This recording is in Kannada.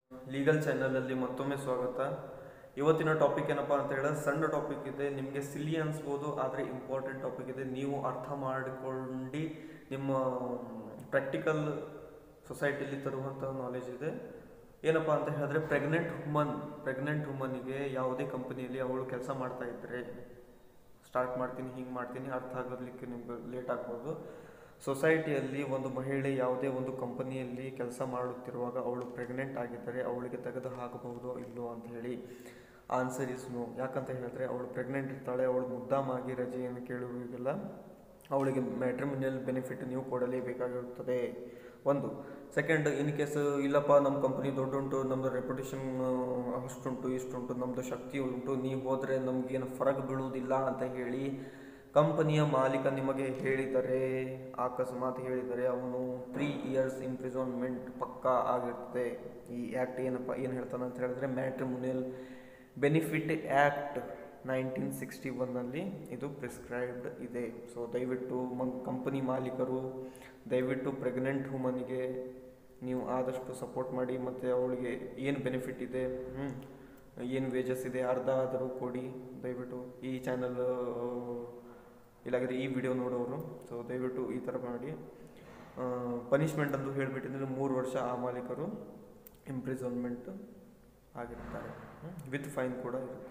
ಲೀಗಲ್ ಚಾನಲಲ್ಲಿ ಮತ್ತೊಮ್ಮೆ ಸ್ವಾಗತ ಇವತ್ತಿನ ಟಾಪಿಕ್ ಏನಪ್ಪ ಅಂತ ಹೇಳಿದ್ರೆ ಸಣ್ಣ ಟಾಪಿಕ್ ಇದೆ ನಿಮಗೆ ಸಿಲಿ ಅನ್ಸ್ಬೋದು ಆದರೆ ಇಂಪಾರ್ಟೆಂಟ್ ಟಾಪಿಕ್ ಇದೆ ನೀವು ಅರ್ಥ ಮಾಡಿಕೊಂಡು ನಿಮ್ಮ ಪ್ರಾಕ್ಟಿಕಲ್ ಸೊಸೈಟಿಲಿ ತರುವಂಥ ನಾಲೆಜ್ ಇದೆ ಏನಪ್ಪ ಅಂತ ಹೇಳಿದ್ರೆ ಪ್ರೆಗ್ನೆಂಟ್ ವುಮನ್ ಪ್ರೆಗ್ನೆಂಟ್ ವುಮನ್ಗೆ ಯಾವುದೇ ಕಂಪನಿಯಲ್ಲಿ ಅವಳು ಕೆಲಸ ಮಾಡ್ತಾ ಇದ್ದರೆ ಸ್ಟಾರ್ಟ್ ಮಾಡ್ತೀನಿ ಹಿಂಗೆ ಮಾಡ್ತೀನಿ ಅರ್ಥ ಆಗೋದಕ್ಕೆ ನಿಮ್ಗೆ ಲೇಟ್ ಆಗ್ಬೋದು ಸೊಸೈಟಿಯಲ್ಲಿ ಒಂದು ಮಹಿಳೆ ಯಾವುದೇ ಒಂದು ಕಂಪನಿಯಲ್ಲಿ ಕೆಲಸ ಮಾಡುತ್ತಿರುವಾಗ ಅವಳು ಪ್ರೆಗ್ನೆಂಟ್ ಆಗಿದ್ದರೆ ಅವಳಿಗೆ ತೆಗೆದು ಹಾಕಬಹುದೋ ಇಲ್ಲೋ ಅಂತ ಹೇಳಿ ಆನ್ಸರ್ ಇಸ್ ನೋ ಯಾಕಂತ ಹೇಳಿದ್ರೆ ಅವಳು ಪ್ರೆಗ್ನೆಂಟ್ ಇರ್ತಾಳೆ ಅವಳು ಮುದ್ದಾಮಾಗಿ ರಜೆಯನ್ನು ಕೇಳುವುದಿಲ್ಲ ಅವಳಿಗೆ ಮ್ಯಾಟ್ರಿಮಿನಿಯಲ್ ಬೆನಿಫಿಟ್ ನೀವು ಕೊಡಲೇಬೇಕಾಗಿರುತ್ತದೆ ಒಂದು ಸೆಕೆಂಡ್ ಇನ್ ಕೇಸ್ ಇಲ್ಲಪ್ಪ ನಮ್ಮ ಕಂಪ್ನಿ ದೊಡ್ಡುಂಟು ನಮ್ಮದು ರೆಪ್ಯುಟೇಷನ್ ಅಷ್ಟುಂಟು ಇಷ್ಟುಂಟು ನಮ್ಮದು ಶಕ್ತಿ ಉಂಟು ನೀವು ಹೋದರೆ ನಮಗೇನು ಫರಕ್ ಬೀಳುವುದಿಲ್ಲ ಅಂತ ಹೇಳಿ ಕಂಪನಿಯ ಮಾಲೀಕ ನಿಮಗೆ ಹೇಳಿದರೆ ಅಕಸ್ಮಾತ್ ಹೇಳಿದರೆ ಅವನು ತ್ರೀ ಇಯರ್ಸ್ ಇಂಪ್ರಿಸೋನ್ಮೆಂಟ್ ಪಕ್ಕಾ ಆಗಿರ್ತದೆ ಈ ಆ್ಯಕ್ಟ್ ಏನಪ್ಪ ಏನು ಹೇಳ್ತಾನೆ ಅಂತ ಹೇಳಿದ್ರೆ matrimonial benefit act nineteen sixty ಒನ್ನಲ್ಲಿ ಇದು ಪ್ರಿಸ್ಕ್ರೈಬ್ಡ್ ಇದೆ ಸೊ ದಯವಿಟ್ಟು ಮಂ ಕಂಪನಿ ಮಾಲೀಕರು ದಯವಿಟ್ಟು ಪ್ರೆಗ್ನೆಂಟ್ ವುಮನ್ಗೆ ನೀವು ಆದಷ್ಟು ಸಪೋರ್ಟ್ ಮಾಡಿ ಮತ್ತು ಅವಳಿಗೆ ಏನು ಬೆನಿಫಿಟ್ ಇದೆ ಏನು ವೇಜಸ್ ಇದೆ ಅರ್ಧ ಆದರೂ ಕೊಡಿ ದಯವಿಟ್ಟು ಈ ಚಾನಲ್ ಇಲ್ಲಾಗಿದ್ರೆ ಈ ವಿಡಿಯೋ ನೋಡೋರು ಸೊ ದಯವಿಟ್ಟು ಈ ಥರ ಮಾಡಿ ಪನಿಷ್ಮೆಂಟ್ ಅಂತ ಹೇಳಿಬಿಟ್ಟಿದ್ರೆ ಮೂರು ವರ್ಷ ಆ ಮಾಲೀಕರು ಇಂಪ್ರಿಸನ್ಮೆಂಟ್ ಆಗಿರ್ತಾರೆ ವಿತ್ ಫೈನ್ ಕೂಡ ಇರುತ್ತೆ